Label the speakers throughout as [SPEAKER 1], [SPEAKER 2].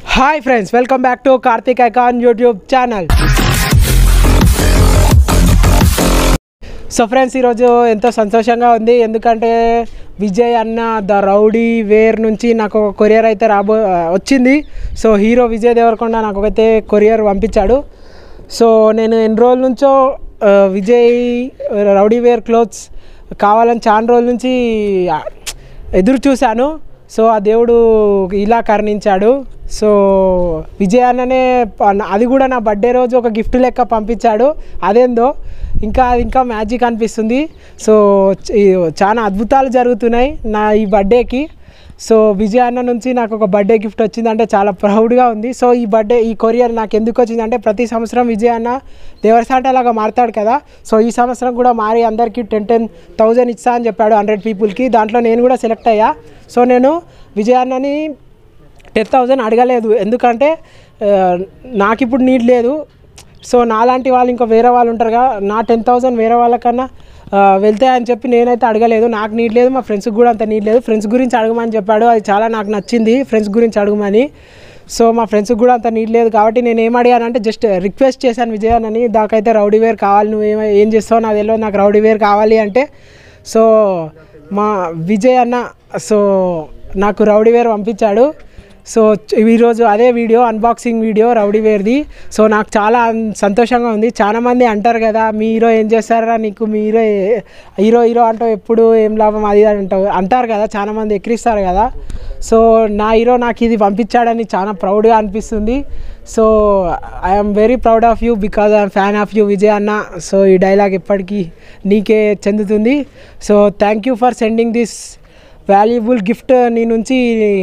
[SPEAKER 1] Hi friends welcome back to Karthik icon YouTube channel so friends ఈరోజు ఎంతో సంతోషంగా ఉంది ఎందుకంటే విజయ్ అన్న ద రౌడీ వేర్ నుంచి నాకు ఒక కొరియర్ అయితే రాబో వచ్చింది సో హీరో విజయ్ దేవరకొండ నాకు అయితే కొరియర్ పంపించాడు సో నేను ఎన్ని రోజుల నుంచో ఆ, విజయ్ రౌడీ వేర్ క్లోత్స్ కావాలని చాలా రోజుల నుంచి ఆ, ఎదురు చూశాను సో ఆ దేవుడు ఇలా కరుణించాడు సో విజయ్ అన్ననే ప- అది కూడా నా బర్త్డే రోజు ఒక గిఫ్ట్ లెక్క పంపించాడు అదేందో ఇంకా అది ఇంకా మ్యాజిక్ అనిపిస్తుంది సో చ- ఈ చాలా అద్భుతాలు జరుగుతున్నాయి నా ఈ బర్త్డేకి సో విజయ్ అన్న నుంచి నాకు ఒక బర్త్డే గిఫ్ట్ వచ్చిందంటే చాలా ప్రౌడ్గా ఉంది సో ఈ బర్త్డే ఈ కొరియర్ నాకు ఎందుకు వచ్చిందంటే ప్రతి సంవత్సరం విజయ్ అన్న దేవరసాటలాగా మారుతాడు కదా సో ఈ సంవత్సరం కూడా మారి అందరికీ టెన్ టెన్ థౌజండ్ ఇస్తా అని చెప్పాడు హండ్రెడ్ పీపుల్కి దాంట్లో నేను కూడా సెలెక్ట్ అయ్యా సో నేను విజయ్ అన్నని టెన్ థౌజండ్ అడగలేదు ఎందుకంటే ఆ, నాకు ఇప్పుడు నీడ్ లేదు సో నాలాంటి వాళ్ళు ఇంకా వేరే వాళ్ళు ఉంటారు కదా నా టెన్ థౌజండ్ వేరే వాళ్ళకన్నా ఆ, వెళ్తాయి అని చెప్పి నేనైతే అడగలేదు నాకు నీడ్ లేదు మా ఫ్రెండ్స్కి కూడా అంత నీడ్ లేదు ఫ్రెండ్స్ గురించి అడగమని చెప్పాడు అది చాలా నాకు నచ్చింది ఫ్రెండ్స్ గురించి అడగమని సో మా ఫ్రెండ్స్కి కూడా అంత నీడ్ లేదు కాబట్టి నేను ఏం అడిగానంటే జస్ట్ రిక్వెస్ట్ చేశాను విజయన్ అని దాకైతే రౌడీ వేర్ కావాలి నువ్వు ఏమ ఏం చేస్తావు నాకు తెలియదు నాకు రౌడీ వేర్ కావాలి అంటే సో మా విజయ్ అన్న సో నాకు రౌడీ వేర్ పంపించాడు సో చ- ఈరోజు అదే వీడియో అన్బాక్సింగ్ వీడియో రౌడీ వేర్ది సో నాకు చాలా అన్- సంతోషంగా ఉంది చాలా మంది అంటారు కదా మీ హీరో ఏం చేస్తారా నీకు మీ హీరో ఏ- హీరో హీరో అంటావు ఎప్పుడు ఏం లాభం అది ఇది అంటావు అంటారు కదా చాలా మంది ఎక్కిరిస్తారు కదా సో నా హీరో నాకు ఇది పంపించాడని చాలా ప్రౌడ్గా అనిపిస్తుంది so I'm very proud of you because I'm fan of you Vijay అన్న సో ఈ డైలాగ్ ఎప్పటికీ నీకే చెందుతుంది so thank you for sending this valuable gift నీ నుంచి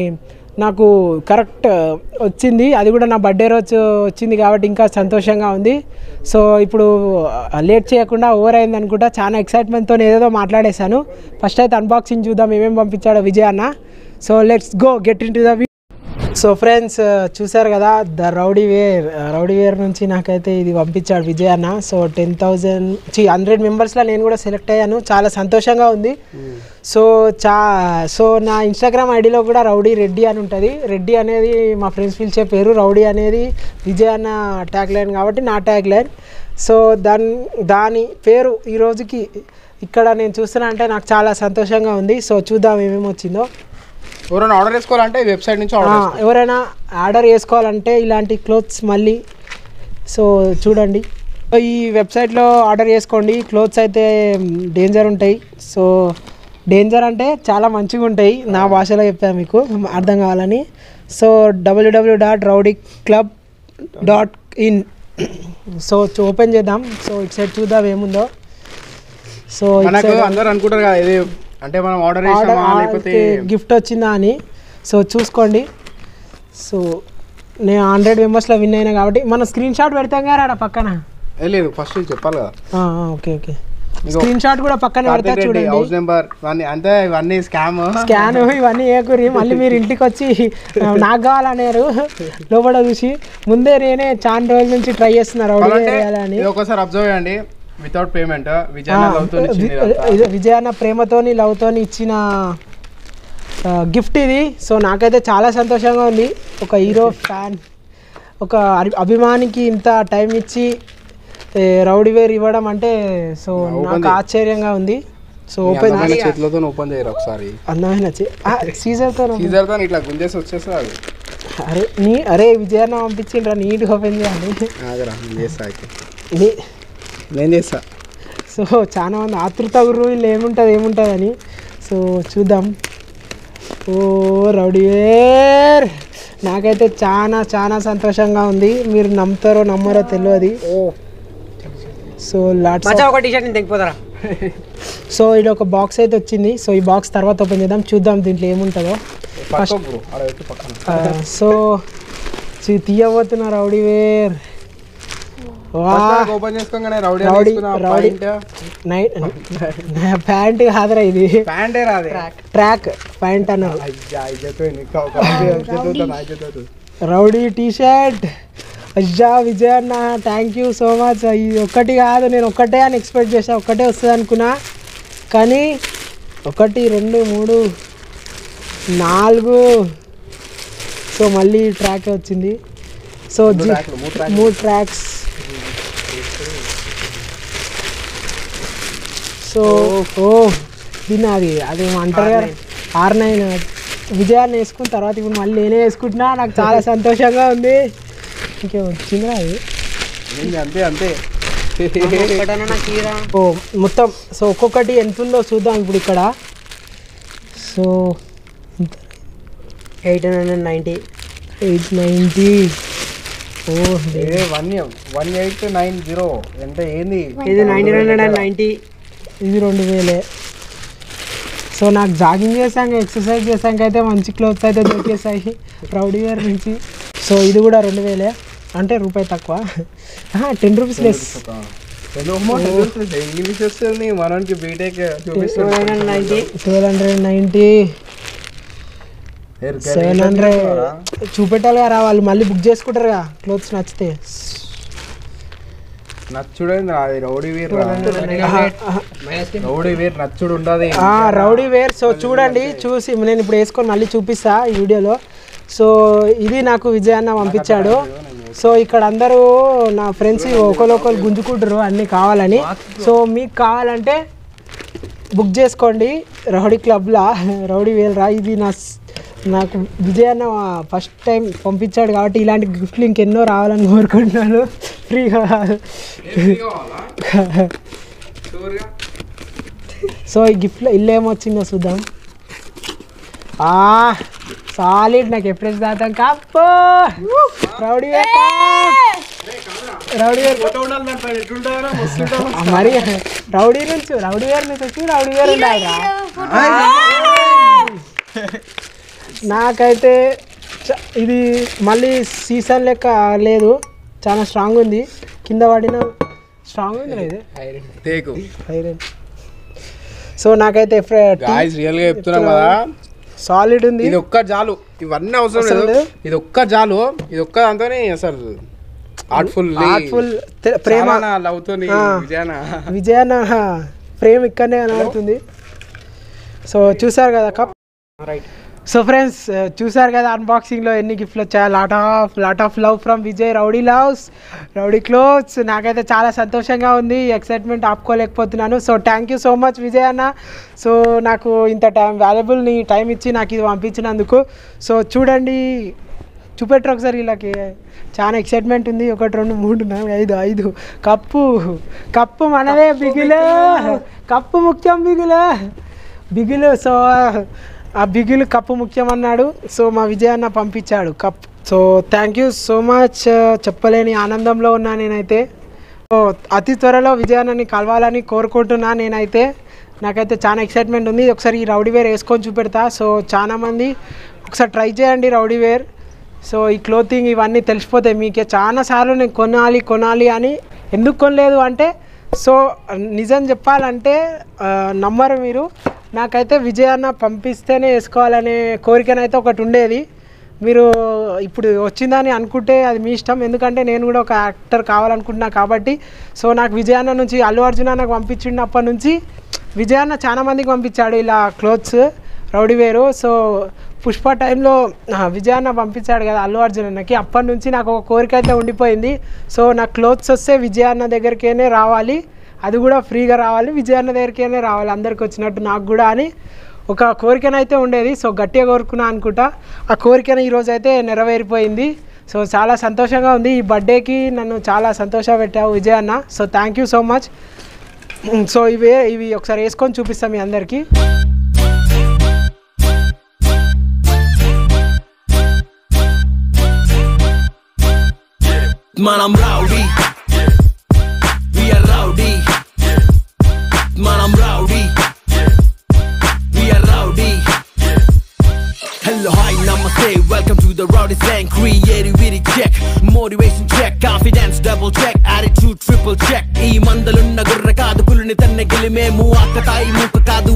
[SPEAKER 1] నాకు కరెక్ట్ వచ్చింది అది కూడా నా బర్త్డే రోజు వచ్చింది కాబట్టి ఇంకా సంతోషంగా ఉంది సో ఇప్పుడు లేట్ చేయకుండా ఓవర్ అయింది అనుకుంటా చాలా ఎక్సైట్మెంట్తో ఏదేదో మాట్లాడేశాను ఫస్ట్ అయితే అన్బాక్సింగ్ చూద్దాం ఏమేమి పంపించాడో విజయ్ అన్న so let's go get into the so friends చూసారు కదా the rowdy wear rowdy wear నుంచి నాకైతే ఇది పంపించాడు విజయ్ అన్న సో టెన్ థౌజండ్ చి హండ్రెడ్ మెంబర్స్లో నేను కూడా సెలెక్ట్ అయ్యాను చాలా సంతోషంగా ఉంది సో చా సో నా ఇన్స్టాగ్రామ్ ఐడిలో కూడా రౌడీ రెడ్డి అని ఉంటుంది రెడ్డి అనేది మా ఫ్రెండ్స్ పిలిచే పేరు రౌడీ అనేది విజయ్ అన్న ట్యాగ్ లైన్ కాబట్టి నా ట్యాగ్ లైన్ సో దాని దాని పేరు ఈ రోజుకి ఇక్కడ నేను చూస్తున్నా అంటే నాకు చాలా సంతోషంగా ఉంది సో చూద్దాం ఏమేమి వచ్చిందో
[SPEAKER 2] ఎవరైనా ఆర్డర్ చేసుకోవాలంటే ఈ వెబ్సైట్ నుంచి
[SPEAKER 1] ఆ,
[SPEAKER 2] ఆర్డర్
[SPEAKER 1] ఎవరైనా ఆర్డర్ చేసుకోవాలంటే ఇలాంటి క్లోత్స్ మళ్ళీ సో చూడండి సో ఈ వెబ్సైట్లో ఆర్డర్ చేసుకోండి క్లోత్స్ అయితే డేంజర్ ఉంటాయి సో డేంజర్ అంటే చాలా మంచిగా ఉంటాయి నా భాషలో చెప్పాను మీకు అర్థం కావాలని so W W dot rowdy club dot in so open చేద్దాం సో ఇటు సైడ్ చూద్దాం ఏముందో సో ఇటు
[SPEAKER 2] మనకు
[SPEAKER 1] సైడ్
[SPEAKER 2] అందరూ అనుకుంటారు కదా ఇది అంటే మనం ఆర్డర్
[SPEAKER 1] ఆర్డర్
[SPEAKER 2] చేసామా లేకపోతే
[SPEAKER 1] గిఫ్ట్ వచ్చిందా అని సో చూసుకోండి సో నేను హండ్రెడ్ మెంబర్స్లో విన్ అయినా కాబట్టి మనం స్క్రీన్ షాట్ పెడతాం కదా ఆడ పక్కన
[SPEAKER 2] ఏ లేదు ఫస్ట్ చెప్పాలి కదా
[SPEAKER 1] ఆ, ఆ, ఓకే ఓకే
[SPEAKER 2] ఇగో.
[SPEAKER 1] స్క్రీన్ షాట్ కూడా పక్కన పెడతా
[SPEAKER 2] కార్తీక్ రెడ్డి హౌస్
[SPEAKER 1] చూడండి
[SPEAKER 2] నెంబర్ ఇవన్నీ అంతే ఇవన్నీ స్కామ్
[SPEAKER 1] స్కాన్ ఇవన్నీ ఏకూరి మళ్ళీ మీరు ఇంటికి వచ్చి ఆ, నాకు కావాలన్నారు లోపల చూసి ముందే నేనే చాలా రోజుల నుంచి ట్రై చేస్తున్నా రౌడీ చేయాలని
[SPEAKER 2] ఇది ఒకసారి అబ్జర్వ్ చేయండి వితౌట్ పేమెంట్ విజయ్ లవ్తో ఇచ్చింది ఇదంతా.
[SPEAKER 1] ఇది విజయన్న ప్రేమతోని లవ్తోని ఇచ్చిన గిఫ్ట్ ఇది సో నాకైతే చాలా సంతోషంగా ఉంది ఒక హీరో ఫ్యాన్ ఒక అభి- అభిమానికి ఇంత టైం ఇచ్చి ఏ, రౌడీ వేర్ ఇవ్వడం అంటే సో
[SPEAKER 2] open
[SPEAKER 1] నాకు
[SPEAKER 2] చేయి.
[SPEAKER 1] ఆశ్చర్యంగా ఉంది సో
[SPEAKER 2] మీ
[SPEAKER 1] ఓపెన్
[SPEAKER 2] అందమైన చేతులతో ఓపెన్ చేయరు ఒకసారి
[SPEAKER 1] అందమైన సీజర్తో
[SPEAKER 2] సీజర్ తో ఇట్లా గుంజేసి వచ్చేస్తుంది అది
[SPEAKER 1] అరే నీ అరే విజయన్న పంపించిండ్రా నీట్గా ఓపెన్ చేయాలి
[SPEAKER 2] ఆగరా నేను చేస్తా అయితే
[SPEAKER 1] నీ
[SPEAKER 2] నేను చేస్తా
[SPEAKER 1] సో చాలా మంది ఆతృత గురు వీళ్ళు ఏముంటుంది ఏముంటుంది అని సో చూద్దాం ఓ రౌడీ వేర్ నాకైతే చాలా చాలా సంతోషంగా ఉంది మీరు నమ్ముతారో నమ్మరో తెలియదు సో లాట్స్
[SPEAKER 3] మచ్చా ఒక టీ షర్ట్ తెగిపోతారా
[SPEAKER 1] సో ఇది ఒక బాక్స్ అయితే వచ్చింది సో ఈ బాక్స్ తర్వాత ఓపెన్ చేద్దాం చూద్దాం దీంట్లో ఏముంటుందో
[SPEAKER 2] పక్కకు బ్రో ఆడ పెట్టి పక్కన
[SPEAKER 1] ఆ, సో చీ- తీయబోతున్నా రౌడీ వేర్ వా
[SPEAKER 2] ఓపెన్ చేసుకోగానే rowdy
[SPEAKER 1] rowdy
[SPEAKER 2] rowdy
[SPEAKER 1] rowdy night pant కాదురా ఇది
[SPEAKER 2] ప్యాంటే రాదే
[SPEAKER 1] ట్రాక్ ప్యాంట్ అన్నారు
[SPEAKER 2] అయ్యా ఇజ్జత్ పోయింది. ఇంకా ఒక ఇజ్జత్ అవుతుంది, నా ఇజ్జత్ అవుతుంది.
[SPEAKER 1] రౌడీ టీ షర్ట్ అజ్జా విజయ్ అన్న థ్యాంక్ యూ సో మచ్ ఇది ఒక్కటి కాదు నేను ఒక్కటే అని ఎక్స్పెక్ట్ చేసా ఒక్కటే వస్తుంది అనుకున్నా కానీ ఒకటి రెండు మూడు నాలుగు సో మళ్ళీ ట్రాక్ వచ్చింది సో
[SPEAKER 2] రెండు
[SPEAKER 1] జి
[SPEAKER 2] track లు, మూడు track లు.
[SPEAKER 1] మూడు ట్రాక్స్ సో ఓ దీన్ని అది అది అంటారు కదా ఆర్ నైన్ విజయాన్ని వేసుకున్న తర్వాత ఇప్పుడు మళ్ళీ నేనే వేసుకుంటున్నా నాకు చాలా సంతోషంగా ఉంది ఇంకే వచ్చిందిరా అది
[SPEAKER 2] ఏంది అంతే అంతే
[SPEAKER 1] ఓ మొత్తం సో ఒక్కొక్కటి ఎంత ఉందో చూద్దాం ఇప్పుడు ఇక్కడ so
[SPEAKER 3] eight hundred ninety
[SPEAKER 1] eight ninety O
[SPEAKER 2] A one one eight nine zero అంటే ఏంది
[SPEAKER 3] ఇది నైన్టీన్ హండ్రెడ్ అండ్ నైంటీ
[SPEAKER 1] ఇది రెండు వేలే సో నాకు జాగింగ్ చేసాక ఎక్సర్సైజ్ చేసాక అయితే మంచి క్లోత్స్ అయితే దొరికేసాయి రౌడీ వేర్ నుంచి సో ఇది కూడా రెండు వేలే అంటే రూపాయి తక్కువ టెన్ రూపీస్ లెస్
[SPEAKER 2] ఇంగ్లీష్ వస్తుంది మనకి BTech
[SPEAKER 3] seven hundred ninety
[SPEAKER 1] twelve hundred ninety seven hundred చూపెట్టాలి కదా వాళ్ళు మళ్ళీ బుక్ చేసుకుంటారు కదా క్లోత్స్ నచ్చితే
[SPEAKER 2] నచ్చుడేంది అది రౌడీ వీర్ రా. రౌడీ వీర్ నచ్చుడు ఉండదు
[SPEAKER 1] ఆ, రౌడీ వేర్ సో చూడండి చూసి నేను ఇప్పుడు వేసుకొని మళ్ళీ చూపిస్తా ఈ వీడియోలో సో ఇది నాకు విజయ్ అన్న పంపించాడు సో ఇక్కడ అందరూ నా ఫ్రెండ్స్ ఒకరు గుంజుకుంటారు అన్నీ కావాలని సో మీకు కావాలంటే బుక్ చేసుకోండి రౌడీ క్లబ్లా రౌడీ వేల్ రా ఇది నా స్- నాకు విజయ్ అన్న ఫస్ట్ టైం పంపించాడు కాబట్టి ఇలాంటి గిఫ్ట్లు ఇంకెన్నో రావాలని కోరుకుంటున్నాను ఫ్రీగా సో ఈ గిఫ్ట్లో ఇల్లు ఏమొచ్చిందో చూద్దాం ఆ సాలిడ్ నాకు ఎప్పుడైతే దాతాం cup rowdy wear cup. Rowdy wear ఆ, మరి రౌడీ నుంచి రౌడీ వేర్ నుంచి వచ్చి రౌడీ వేర్ ఉండాలి నాకైతే చ- ఇది మళ్ళీ సీజన్ లెక్క లేదు చాలా స్ట్రాంగ్ ఉంది కింద పడిన స్ట్రాంగ్ ఉంది ఇది
[SPEAKER 2] తేకు
[SPEAKER 1] ఐరన్ సో నాకైతే
[SPEAKER 2] గాయస్ రియల్ గా చెప్తున్నాం కదా
[SPEAKER 1] సాలిడ్ ఉంది
[SPEAKER 2] ఇది ఒక్క జాలు ఇవన్నీ అవసరం
[SPEAKER 1] అవసరం
[SPEAKER 2] లేదు
[SPEAKER 1] లేదు.
[SPEAKER 2] ఇది ఒక్క జాలు ఇది ఒక్క దాంతోనే అసలు ఆర్ట్ఫుల్
[SPEAKER 1] ఆర్ట్ఫుల్ ప్రేమ
[SPEAKER 2] లవ్ తోని
[SPEAKER 1] ఆ.
[SPEAKER 2] విజయాన
[SPEAKER 1] విజయన్న ప్రేమ ఇక్కడనే కనబడుతుంది సో చూసారు కదా కప్
[SPEAKER 2] రైట్
[SPEAKER 1] సో ఫ్రెండ్స్ చూసారు కదా అన్బాక్సింగ్లో ఎన్ని గిఫ్ట్లు వచ్చాయి lot of lot of love from Vijay rowdy loves rowdy clothes నాకైతే చాలా సంతోషంగా ఉంది ఎక్సైట్మెంట్ ఆపుకోలేకపోతున్నాను so thank you so much Vijay అన్న సో నాకు ఇంత టైం వాల్యుబుల్ నీ టైం ఇచ్చి నాకు ఇది పంపించినందుకు సో చూడండి చూపెట్టరు ఒకసారి వీళ్ళకి చాలా ఎక్సైట్మెంట్ ఉంది ఒకటి రెండు మూడు నాలుగు ఐదు ఐదు కప్పు కప్పు మనదే బిగిలే కప్పు ముఖ్యం బిగిలే బిగిలు సో ఆ బిగిలు కప్పు ముఖ్యం అన్నాడు సో మా విజయ్ అన్న పంపించాడు cup so thank you so much చెప్పలేని ఆనందంలో ఉన్నా నేనైతే సో అతి త్వరలో విజయాన్ని కలవాలని కోరుకుంటున్నా నేనైతే నాకైతే చాలా ఎక్సైట్మెంట్ ఉంది ఒకసారి ఈ రౌడీ వేర్ వేసుకొని చూపెడతా సో చాలా మంది ఒకసారి ట్రై చేయండి రౌడీ వేర్ సో ఈ క్లోతింగ్ ఇవన్నీ తెలిసిపోతాయి మీకే చాలా సార్లు నేను కొనాలి కొనాలి అని ఎందుకు కొనలేదు అంటే సో నిజం చెప్పాలంటే ఆ, నమ్మరు మీరు నాకైతే విజయాన్న పంపిస్తేనే వేసుకోవాలనే కోరికనైతే ఒకటి ఉండేది మీరు ఇప్పుడు వచ్చిందని అనుకుంటే అది మీ ఇష్టం ఎందుకంటే నేను కూడా ఒక యాక్టర్ కావాలనుకుంటున్నా కాబట్టి సో నాకు విజయాన్న నుంచి అల్లు అర్జున్ నాకు పంపించినప్పటి నుంచి విజయాన్న చాలా మందికి పంపించాడు ఇలా clothes rowdy wear so Pushpa టైంలో ఆ, విజయాన్న పంపించాడు కదా అల్లు అర్జున్ అన్నకి అప్పటి నుంచి నాకు ఒక కోరిక అయితే ఉండిపోయింది సో నాకు క్లోత్స్ వస్తే విజయాన్న దగ్గరికేనే రావాలి అది కూడా ఫ్రీగా రావాలి విజయాన్న దగ్గరికేనే రావాలి అందరికి వచ్చినట్టు నాకు కూడా అని ఒక కోరికనైతే ఉండేది సో గట్టిగా కోరుకున్నా అనుకుంటా ఆ కోరికను ఈరోజు అయితే నెరవేరిపోయింది సో చాలా సంతోషంగా ఉంది ఈ బర్త్డేకి నన్ను చాలా సంతోష పెట్టావు విజయ్ అన్న so thank you so much so ఇవే ఇవి ఒకసారి వేసుకొని చూపిస్తాం మీ అందరికీ
[SPEAKER 4] Man, I'm rowdy. We are rowdy. Man, I'm rowdy. We are rowdy. Hello, hi, namaste. Welcome to the rowdy slang. Creativity check, motivation check, confidence double check, attitude triple check. ఈ మందలున్న గుర్ర కాదు పులిని తన్న గిలిమేము అక్క తాయి ముక్క కాదు అత్తంట్ల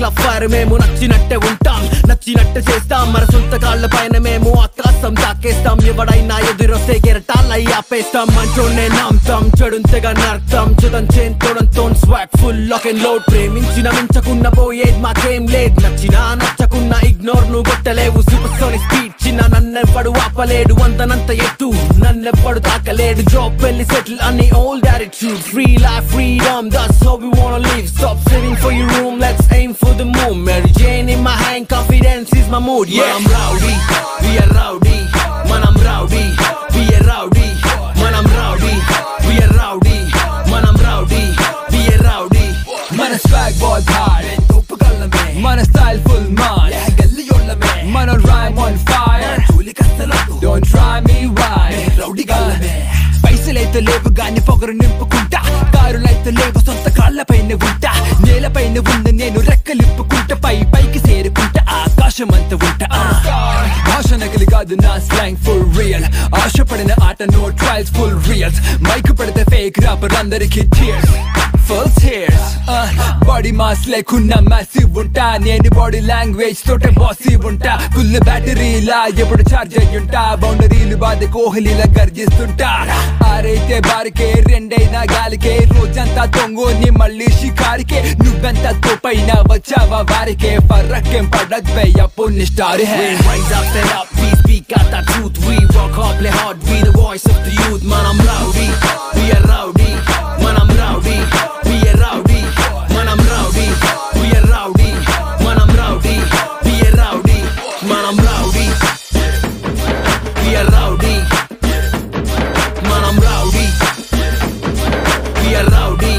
[SPEAKER 4] క్లబ్ ఫైర్ మేము నచ్చినట్టే ఉంటాం నచ్చినట్టే చేస్తాం మన సొంత కాళ్ళ పైన మేము ఆకాశం తాకేస్తాం ఎవడైనా ఎదురొస్తే కెరటాలై ఆపేస్తాం మంచోనే నమ్ముతాం చెడుంతగా నర్తాం చుదం చేంతోడంతో swag full lock and load ప్రేమించిన మించకున్న పోయేది మాకేం లేదు నచ్చినా నచ్చకున్న ఇగ్నోర్ నువ్వు కొట్టలేవు సూపర్ సోనిక్ స్పీడ్ చిన్న నన్నెవ్వడు ఆపలేడు వందనంత ఎత్తు నన్నెవ్వడు తాకలేడు జాబ్ పెళ్లి సెటిల్ అన్ని old attitude free life freedom that's how we wanna live stop sitting for your room let's aim for the moon Mary Jane in my hand confidence is my mood yeah I'm rowdy we are rowdy man I'm rowdy we are rowdy man I'm rowdy we are rowdy man I'm rowdy we are rowdy
[SPEAKER 5] మన swag ball hard ఒప్పుగలమే మన style full mass గల్లియోళ్ళమే మన rhyme on fire don't try me why rowdy గల్లమే పైసలైతే లేవు గాని పొగరు నింపుకుంటా కారులైతే లేవు సొంత కాళ్ళపైన ఉంటా నేలపైన ఉన్న నేను రెక్కలిప్పుకుంటా పై పైకి చేరుకుంటా ఆకాశం అంత ఉంటా భాష నకలి కాదు నా స్లాంగ్ ఫుల్ రియల్ ఆశపడిన ఆట no trials full reals mic పడితే ఫేక్ రాపర్ అందరికి tears full tears body mass లేకున్నా మ్యాసివ్ ఉంటా నేను బాడీ లాంగ్వేజ్ తోటే బాసివ్ ఉంటా ఫుల్ బ్యాటరీలా ఎప్పుడు చార్జ్ అయ్యుంటా బౌండరీలు బాధ కోహ్లీలా గర్జిస్తుంటా ఆరైతే బారికే రెండైనా గాలికే రోజంతా తొంగోని మళ్ళీ షికారికే నువ్వెంత తోపైన వచ్చావా వారికే ఫర్రకేం పడక్ బే అప్పుడు star hey
[SPEAKER 4] We rise up, stand up, we speak out the truth. We work hard, play hard, we the voice of the youth. Man, I'm rowdy, we are rowdy. Man, I'm rowdy, we are rowdy. Man, I'm rowdy, we are rowdy. Man, I'm rowdy, we are rowdy. Man, I'm rowdy, we are rowdy. Man, I'm rowdy, we are rowdy.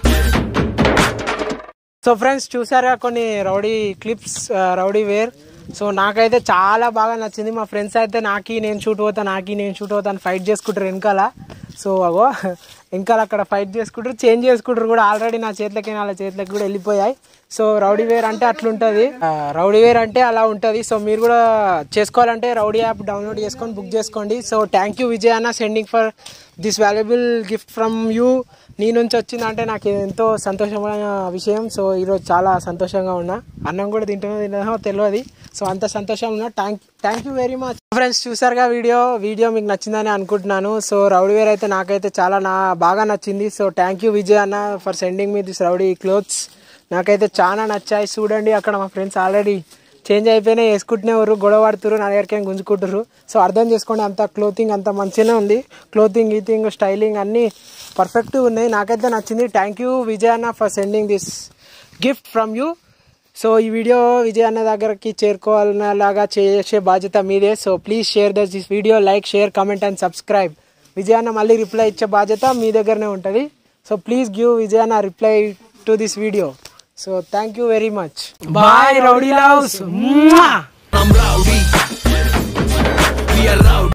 [SPEAKER 1] So friends చూసారా కొన్ని rowdy clips rowdy wear so నాకైతే చాలా బాగా నచ్చింది మా friends అయితే నాకి నేను షూట్ పోతా నాకి నేను షూట్ పోతా అని ఫైట్ చేసుకుంటారు వెనకాల సో అగో వెనకాల అక్కడ ఫైట్ చేసుకుంటారు చేంజ్ చేసుకుంటారు కూడా ఆల్రెడీ నా చేతులకి వాళ్ళ చేతులకి కూడా వెళ్ళిపోయాయి సో రౌడీ వేర్ అంటే అట్లుంటుంది రౌడీ వేర్ అంటే అలా ఉంటుంది సో మీరు కూడా చేసుకోవాలంటే రౌడీ యాప్ డౌన్లోడ్ చేసుకొని బుక్ చేసుకోండి సో థ్యాంక్ యూ విజయ్ అన్న sending for this valuable gift from you నీ నుంచి వచ్చిందంటే నాకు ఎంతో సంతోషమైన విషయం సో ఈరోజు చాలా సంతోషంగా ఉన్నా అన్నం కూడా తింటున్నా తినో తెలియదు సో అంత సంతోషంగా ఉన్నా thank thank you very much friends చూసారుగా వీడియో వీడియో మీకు నచ్చిందని అనుకుంటున్నాను సో రౌడీ వేర్ అయితే నాకైతే చాలా నా బాగా నచ్చింది సో థ్యాంక్ యూ విజయ్ అన్న for sending me this rowdy clothes నాకైతే చాలా నచ్చాయి చూడండి అక్కడ మా ఫ్రెండ్స్ ఆల్రెడీ చేంజ్ అయిపోయినాయి వేసుకుంటున్నారు గొడవ పడుతున్నారు నా దగ్గరికి ఏం గుంజుకుంటారు సో అర్థం చేసుకోండి అంత క్లోతింగ్ అంత మంచిగానే ఉంది క్లోతింగ్ గీతింగ్ స్టైలింగ్ అన్నీ పర్ఫెక్ట్గా ఉన్నాయి నాకైతే నచ్చింది థ్యాంక్ యూ విజయ్ అన్న for sending this gift from you so ఈ వీడియో విజయ్ అన్న దగ్గరికి చేరుకోవాలనేలాగా చేసే బాధ్యత మీదే so please share this this video like share comment and subscribe Vijay అన్న మళ్ళీ రిప్లై ఇచ్చే బాధ్యత మీ దగ్గరనే ఉంటుంది సో ప్లీజ్ గివ్ విజయ్ అన్న reply to this video so thank you very much bye rowdy loves
[SPEAKER 4] I'm rowdy, we are rowdy.